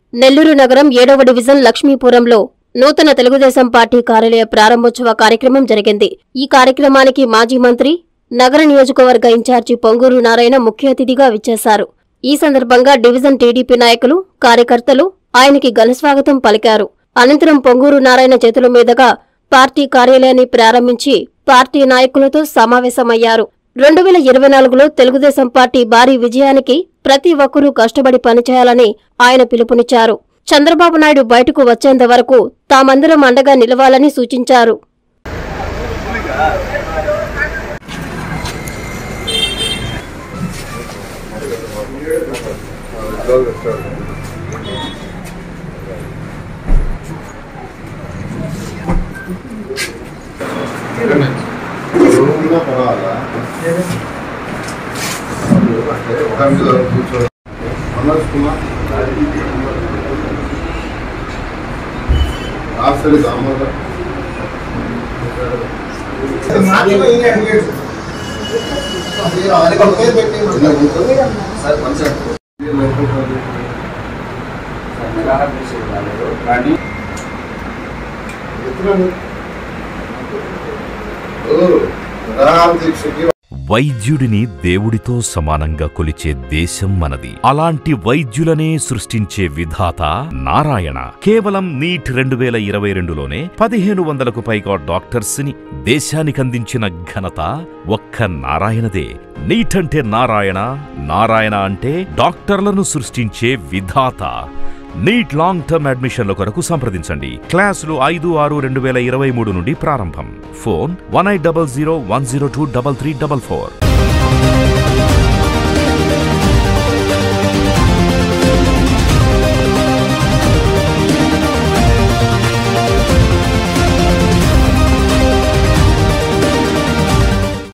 నెల్లూరు నగరం ఏడవ డివిజన్ లక్ష్మీపురంలో నూతన తెలుగుదేశం పార్టీ కార్యాలయ ప్రారంభోత్సవ కార్యక్రమం జరిగింది ఈ కార్యక్రమానికి మాజీ మంత్రి నగర నియోజకవర్గ ఇన్ఛార్జి పొంగూరు నారాయణ ముఖ్య అతిథిగా విచ్చేశారు ఈ సందర్భంగా డివిజన్ టీడీపీ నాయకులు కార్యకర్తలు ఆయనకి ఘనస్వాగతం పలికారు అనంతరం పొంగూరు నారాయణ చేతుల మీదుగా పార్టీ కార్యాలయాన్ని ప్రారంభించి పార్టీ నాయకులతో సమావేశమయ్యారు రెండు వేల ఇరవై నాలుగులో తెలుగుదేశం పార్టీ భారీ విజయానికి ప్రతి ఒక్కరూ కష్టపడి పనిచేయాలని ఆయన పిలుపునిచ్చారు చంద్రబాబు నాయుడు బయటకు వచ్చేంత వరకు తామందరం అండగా నిలవాలని సూచించారు రూమ్లో పర్వాలా అంటే ఒక మీద కూర్చో అమర్చుకున్నా ఆఫ్సరి దామోదర చిన్న కూర్చో కానీ ఎత్తున ఎవరు రామ్ దీక్షకి వైద్యుడిని దేవుడితో సమానంగా కొలిచే దేశం మనది అలాంటి వైద్యులనే సృష్టించే విధాత నారాయణ కేవలం నీట్ రెండు వేల ఇరవై రెండులోనే పదిహేను వందలకు పైగా డాక్టర్స్ ని దేశానికి అందించిన ఘనత ఒక్క నారాయణదే నీట్ అంటే నారాయణ నారాయణ అంటే డాక్టర్లను సృష్టించే విధాత నీట్ లాంగ్ టర్మ్ అడ్మిషన్ల కొరకు సంప్రదించండి క్లాసులు ఐదు ఆరు రెండు వేల ఇరవై మూడు నుండి ప్రారంభం phone one eight double zero one zero two double three double four